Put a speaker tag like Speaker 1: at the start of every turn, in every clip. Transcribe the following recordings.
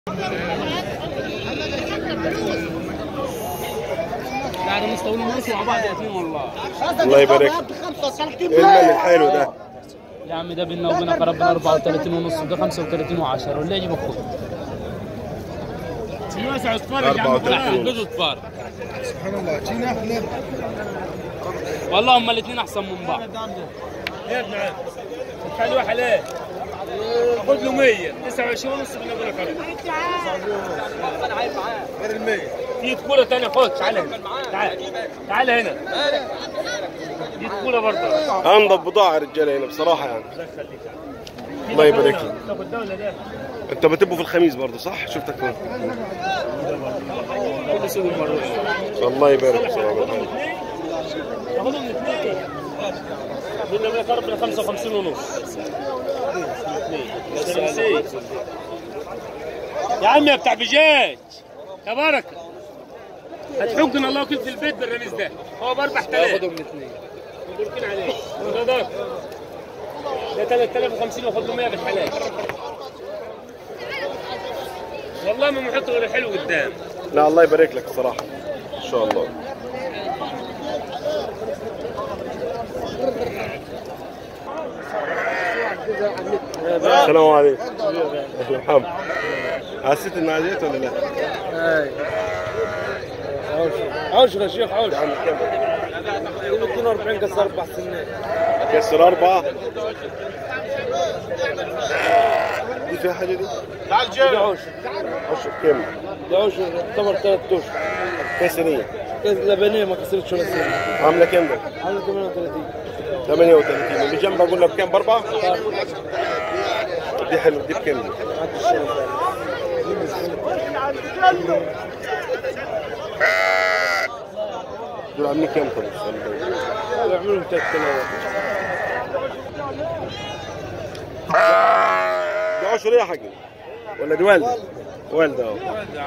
Speaker 1: بعد ما استولوا ماشي مع بعض الاثنين والله
Speaker 2: الله يبارك ايه المال الحلو ده
Speaker 1: يا عم ده بينا وبينك ربنا 34 ونص وده 35 و10 واللي يجيب اخوك واسع اتفرج يا عم
Speaker 2: 34 ونص.
Speaker 1: جزء اتفرج
Speaker 3: سبحان الله جينا احنا
Speaker 1: والله هم الاثنين احسن من بعض يا ابن عم خلي واحد ليه خد له 100 29 ونص من ابو لك
Speaker 3: غير المية
Speaker 1: في كوره ثانيه خد تعال هنا تعال تعال هنا دي كوره برضه
Speaker 2: انضف بضاعه يا رجاله هنا بصراحه يعني الله يبارك لك
Speaker 1: تاخد ده ولا ده؟
Speaker 2: انت بتبقوا في الخميس برضه صح شفتك فين
Speaker 1: كل سوق المروج
Speaker 2: الله يبارك بصراحه
Speaker 1: تاخدهم الاثنين قلنا لك ربنا 55 ونص يا عم يا بتاع بجاج يا بركه هتحكنا الله وكيل في البيت بالرميز ده هو ب 4000 ياخدهم الاثنين مبروكين عليه وده ده ده 3050 واخد له 100 بالحلال والله ما محط غير الحلو قدام
Speaker 2: لا الله يبارك لك الصراحه ان شاء الله السلام عليكم اهلا محمد حسيت ان عزيت ولا لا؟
Speaker 3: عوش يا شيخ عوش
Speaker 2: عم كم؟
Speaker 3: 42 كسر اربع سنين
Speaker 2: كسر أربعة دي فيها حاجة دي؟
Speaker 3: ده عوش
Speaker 2: عشر كم؟
Speaker 3: ده عوش يعتبر ثلاث اشهر
Speaker 2: كسرية
Speaker 3: كاس لبنيه ما كسرتش ولا سنه
Speaker 2: عاملة كم ده؟
Speaker 3: عامل 38
Speaker 2: 38 اللي جنبها قلنا بكم بأربعة؟ دي حلوة دي بكم دي؟
Speaker 3: عاد الشهر
Speaker 2: دول عاملين كم طب؟
Speaker 3: يعملوا لهم 3000
Speaker 2: دي عشر يا حقي ولا دي والدة؟ والدة اهو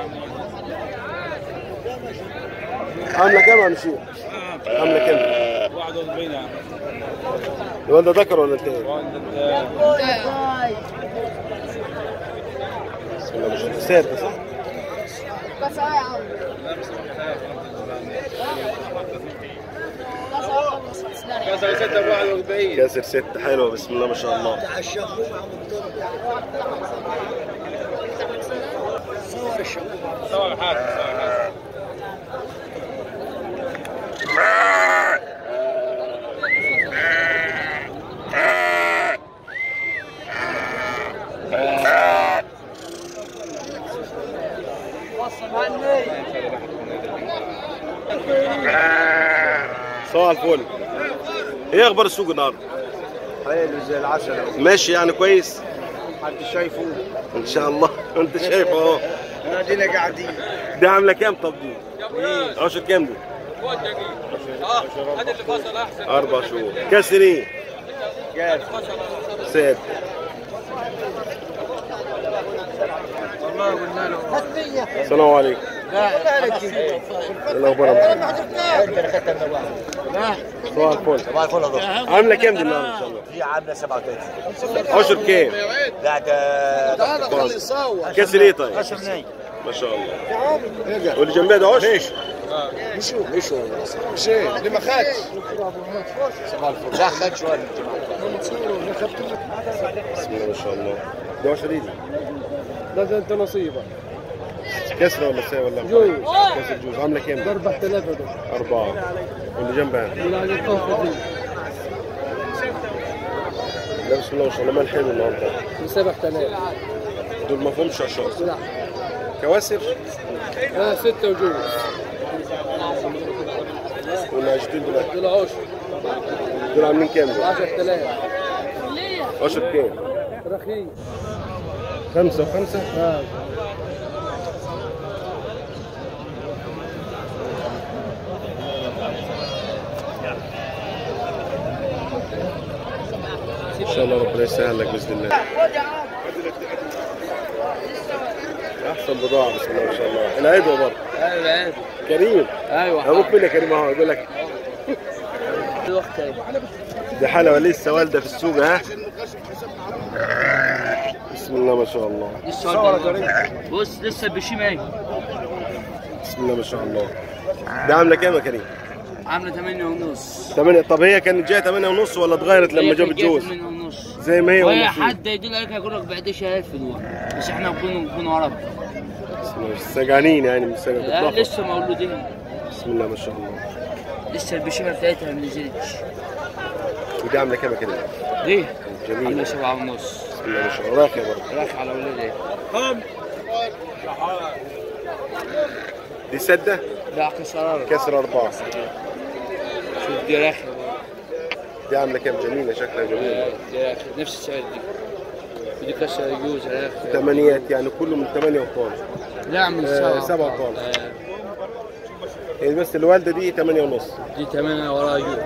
Speaker 2: عاملة كم يا مشير؟ عاملة كم؟
Speaker 3: 41 يا عم
Speaker 2: الوالدة ذكر ولا انتهى؟ بسم الله ما شاء الله سادة صح؟
Speaker 4: بس اه يا عم بس اه بس لا
Speaker 3: كسر 46
Speaker 2: كاسر ستة حلوة بسم الله ما شاء الله
Speaker 3: صور حاجه صور حاجه
Speaker 2: صباح الفل ايه اخبار السوق النهارده؟
Speaker 3: حلو زي العسل
Speaker 2: ماشي يعني كويس؟
Speaker 3: حد شايفه
Speaker 2: ان شاء الله انت شايف اهو
Speaker 3: ادينا قاعدين
Speaker 2: دي عامله كام طب دي؟ عشر كام دي؟ اربع شهور كسر ايه؟ ساد
Speaker 3: والله قلنا له
Speaker 2: السلام عليكم ايه الاخبار يا محمد؟ صباح الفل
Speaker 5: صباح الفل يا دكتور
Speaker 2: عامله كام دي النهارده ان شاء الله؟
Speaker 5: دي عامله 37
Speaker 2: عشر كام؟
Speaker 5: لا ده
Speaker 2: كسر ايه طيب؟
Speaker 5: 10 جنيه
Speaker 2: ما شاء الله واللي جنبها ده عشر؟
Speaker 3: مشوا مشوا مش ايه اللي ما خدش
Speaker 5: صباح الفل لا خد شويه
Speaker 2: بسم الله ما شاء الله ده عشر ايه دي؟
Speaker 3: ده ده انت نصيبك
Speaker 2: كسرة ولا ساعة ولا
Speaker 3: جوز.
Speaker 2: كسر جوز عاملة كام؟
Speaker 3: ب 4000 ده
Speaker 2: أربعة واللي جنبها
Speaker 3: ولا على الطاقه دي
Speaker 2: لا بسم الله ما شاء الله مال حلو النهارده
Speaker 3: ب 7000
Speaker 2: دول ما فيهمش عشاص
Speaker 3: لا
Speaker 2: كواسر
Speaker 3: اه ستة وجوز
Speaker 2: والناشدين دول
Speaker 3: دول عشر
Speaker 2: دول عاملين كام دول؟
Speaker 3: 10000
Speaker 2: عشر كام؟
Speaker 3: رخيص
Speaker 2: خمسة وخمسة
Speaker 3: اه
Speaker 2: إن شاء الله ربنا يسهل لك بإذن الله أحسن بضاعة بسم الله ما شاء الله العدوى برضه
Speaker 3: ايوه ايوه
Speaker 2: كريم
Speaker 3: ايوه
Speaker 2: أبوك مين يا كريم أهو يقول لك دي حلوة لسه والدة في السوق ها بسم بسم الله ما شاء الله
Speaker 6: لسه بص لسه البشيمه اهي
Speaker 2: بسم الله ما شاء الله ده عامله كام يا كريم؟
Speaker 6: عامله 8 ونص
Speaker 2: 8 طب هي كانت جايه 8 ونص ولا اتغيرت لما جاب الجوز
Speaker 6: 8 ونص
Speaker 2: زي ما هي
Speaker 6: وهي
Speaker 2: ولا في؟
Speaker 6: حد يدل عليك هيقول لك ب 11000 دول بس احنا نكون نكون عرب
Speaker 2: بسم الله سجعانين يعني من سجع
Speaker 6: لا
Speaker 2: بالضبط
Speaker 6: لسه مولودين
Speaker 2: بسم الله ما شاء الله
Speaker 6: لسه البشيمه بتاعتها ما نزلتش
Speaker 2: ودي عامله كام يا كريم؟
Speaker 6: ليه؟
Speaker 2: جميل
Speaker 6: عامله 7 ونص
Speaker 2: بسم الله ما شاء الله راقيه برضه
Speaker 6: راح على ولادها
Speaker 2: دي سده
Speaker 6: لا كسرارة
Speaker 2: كسر اربعه
Speaker 6: شوف دي راخية
Speaker 2: دي عامله كام جميله شكلها جميل
Speaker 6: دي راخية نفس السعر دي ودي كسر يجوز راخية
Speaker 2: ثمانيات يعني كله من 8 وطن
Speaker 6: لا من
Speaker 2: آه،
Speaker 6: سبعة
Speaker 2: سبعة طن.
Speaker 6: آه،
Speaker 2: يعني بس الوالده دي 8 ونص
Speaker 6: دي تمانية وراها يجوز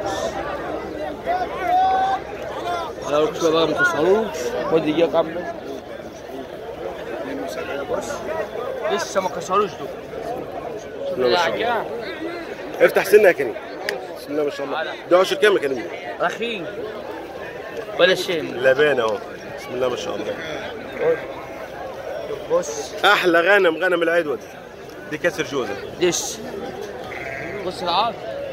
Speaker 6: لو كنت بقى ما كسروش خد دي كاملة لسه ما كسروش دول
Speaker 2: بسم الله ما شاء الله افتح سنه يا كريم بسم الله ما شاء الله ده عشر كام يا كريم؟
Speaker 6: رخيص ولا شيء
Speaker 2: لبان اهو بسم الله ما شاء الله
Speaker 6: بص
Speaker 2: احلى غنم غنم العدوى دي كسر جوزه
Speaker 6: لسه بص العرض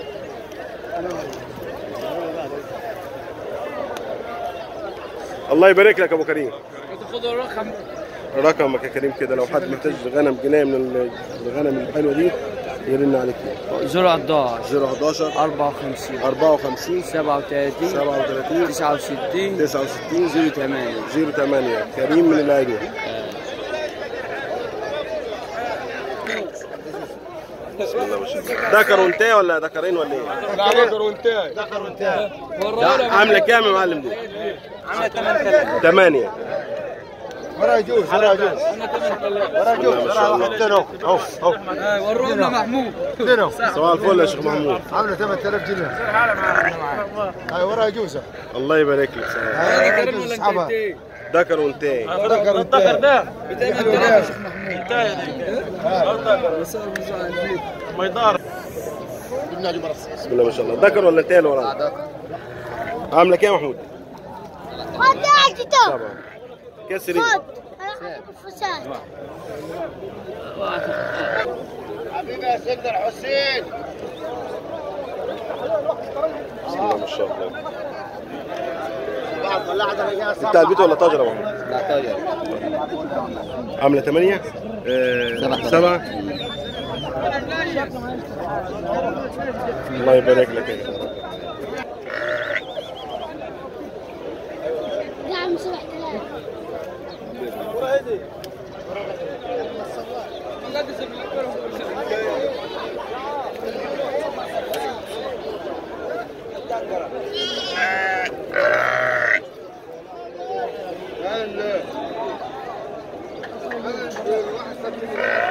Speaker 2: الله يبارك لك يا ابو كريم
Speaker 6: تاخد الرقم
Speaker 2: رقمك يا كريم كده لو حد محتاج غنم جنايه من ال- الغنم الحلوه دي يرن عليك
Speaker 6: زر 11
Speaker 2: 011
Speaker 6: 54
Speaker 2: 54
Speaker 6: 37
Speaker 2: 37
Speaker 6: 69
Speaker 2: 69
Speaker 6: 08
Speaker 2: 08 كريم من العدوى بسم الله ما شاء الله ذكر وانتهى ولا ذكرين ولا ايه؟ لا، عامله كام يا معلم دي؟ عامله 8 8
Speaker 3: ورا يجوز ورا يجوز ورا يجوز
Speaker 2: ما شاء الله.
Speaker 3: ورا اهو اهو
Speaker 6: ورونا محمود
Speaker 3: دينو
Speaker 2: صباح الفل يا شيخ محمود
Speaker 3: عامله 8000 جنيه هاي ورا يجوز
Speaker 2: الله يبارك لك صراحة.
Speaker 3: هاي يجوز اسحبها
Speaker 2: ذكر وانتهى
Speaker 3: ذكر الذكر ده
Speaker 2: بسم الله ما شاء الله ذكر ولا انتهى اللي ورانا؟ عامله كام يا محمود؟
Speaker 4: خد عجته
Speaker 2: طبعا كسري
Speaker 4: خد انا احب الفساد
Speaker 5: حبيبي يا سيدنا الحسين
Speaker 2: بسم الله ما شاء الله
Speaker 5: بعد طلعت الرجال
Speaker 2: انت البيت ولا طاجر يا محمود؟
Speaker 5: لا طيب
Speaker 2: عامله 8
Speaker 5: سبعة.
Speaker 2: 7 الله يبارك لك يا جدع.
Speaker 4: نعم 7000
Speaker 5: لا